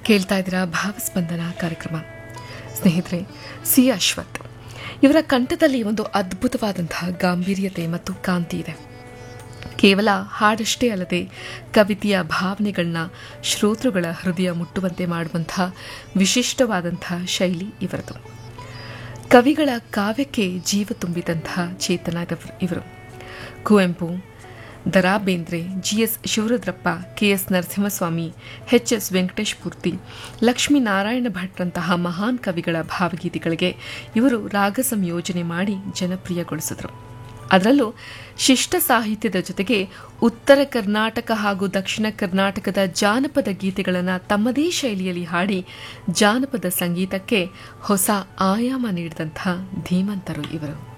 ಕೇಳ್ತಾ ಇದ್ದೀರಾ ಭಾವಸ್ಪಂದನ ಕಾರ್ಯಕ್ರಮ ಸ್ನೇಹಿತರೆ ಸಿ ಅಶ್ವಥ್ ಇವರ ಕಂಠದಲ್ಲಿ ಒಂದು ಅದ್ಭುತವಾದಂತಹ ಗಾಂಭೀರ್ಯತೆ ಮತ್ತು ಕಾಂತಿ ಇದೆ ಕೇವಲ ಹಾಡಷ್ಟೇ ಅಲ್ಲದೆ ಕವಿತೆಯ ಭಾವನೆಗಳನ್ನ ಶ್ರೋತೃಗಳ ಹೃದಯ ಮುಟ್ಟುವಂತೆ ಮಾಡುವಂತಹ ವಿಶಿಷ್ಟವಾದಂತಹ ಶೈಲಿ ಇವರದು ಕವಿಗಳ ಕಾವ್ಯಕ್ಕೆ ಜೀವ ತುಂಬಿದಂತಹ ಚೇತನ ಇದವ್- ಇವರು Kuvempu Dara Bendre G S Shivarudrappa K S Narasimhaswamy H S Venkatesh ಪೂರ್ತಿ ಲಕ್ಷ್ಮೀನಾರಾಯಣ ಭಟ್ರಂತಹ ಮಹಾನ್ ಕವಿಗಳ ಭಾವಗೀತೆಗಳಿಗೆ ಇವರು ರಾಗ ಸಂಯೋಜನೆ ಮಾಡಿ ಜನಪ್ರಿಯಗೊಳಿಸಿದರು ಅದರಲ್ಲೂ ಶಿಷ್ಟ ಸಾಹಿತ್ಯದ ಜೊತೆಗೆ ಉತ್ತರ ಕರ್ನಾಟಕ ಹಾಗೂ ದಕ್ಷಿಣ ಕರ್ನಾಟಕದ ಜಾನಪದ ಗೀತೆಗಳನ್ನು ತಮ್ಮದೇ ಶೈಲಿಯಲ್ಲಿ ಹಾಡಿ ಜಾನಪದ ಸಂಗೀತಕ್ಕೆ ಹೊಸ ಆಯಾಮ ನೀಡಿದಂಥ ಧೀಮಂತರು ಇವರು